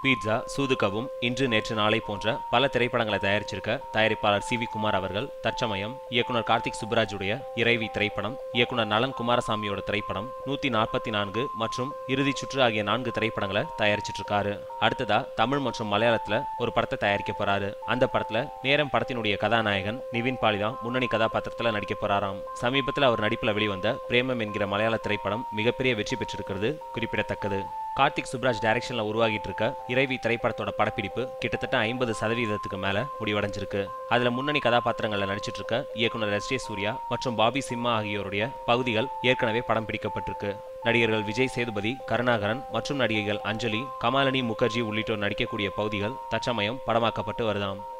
pizza சூதுகவும் இன்று நேற்று நாளை போன்ற பல திரைப்படங்களை தயாரிச்சிருக்க தயாரிப்பாளர் சி வி குமார் அவர்கள் தற்சமயம் இயக்குனர் கார்த்திக் சுப்புராஜுடைய இறைவி திரைப்படம் இயக்குனர் நலன் குமாரசாமியோட திரைப்படம் நூத்தி நாற்பத்தி நான்கு மற்றும் இறுதிச் சுற்று ஆகிய நான்கு திரைப்படங்களை தயாரிச்சிட்டு இருக்காரு அடுத்ததா தமிழ் மற்றும் மலையாளத்துல ஒரு படத்தை தயாரிக்க போறாரு அந்த படத்துல நேரம் படத்தினுடைய கதாநாயகன் நிவின் பாலி தான் முன்னணி கதாபாத்திரத்துல நடிக்க போறாராம் சமீபத்துல அவர் நடிப்புல வெளிவந்த பிரேமம் என்கிற மலையாள திரைப்படம் மிகப்பெரிய வெற்றி பெற்றிருக்கிறது குறிப்பிடத்தக்கது கார்த்திக் சுப்ராஜ் டைரக்ஷன்ல உருவாகிட்டு இருக்க இறைவி திரைப்படத்தோட படப்பிடிப்பு கிட்டத்தட்ட ஐம்பது சதவீதத்துக்கு மேல முடிவடைஞ்சிருக்கு அதுல முன்னணி கதாபாத்திரங்கள்ல நடிச்சிட்டு இருக்க இயக்குனர் எஸ் ஜே சூர்யா மற்றும் பாபி சிம்மா ஆகியோருடைய பகுதிகள் ஏற்கனவே படம் பிடிக்கப்பட்டிருக்கு நடிகர்கள் விஜய் சேதுபதி கருணாகரன் மற்றும் நடிகைகள் அஞ்சலி கமாலினி முகர்ஜி உள்ளிட்டோர் நடிக்கக்கூடிய பகுதிகள் தற்சமயம் படமாக்கப்பட்டு வருதாம்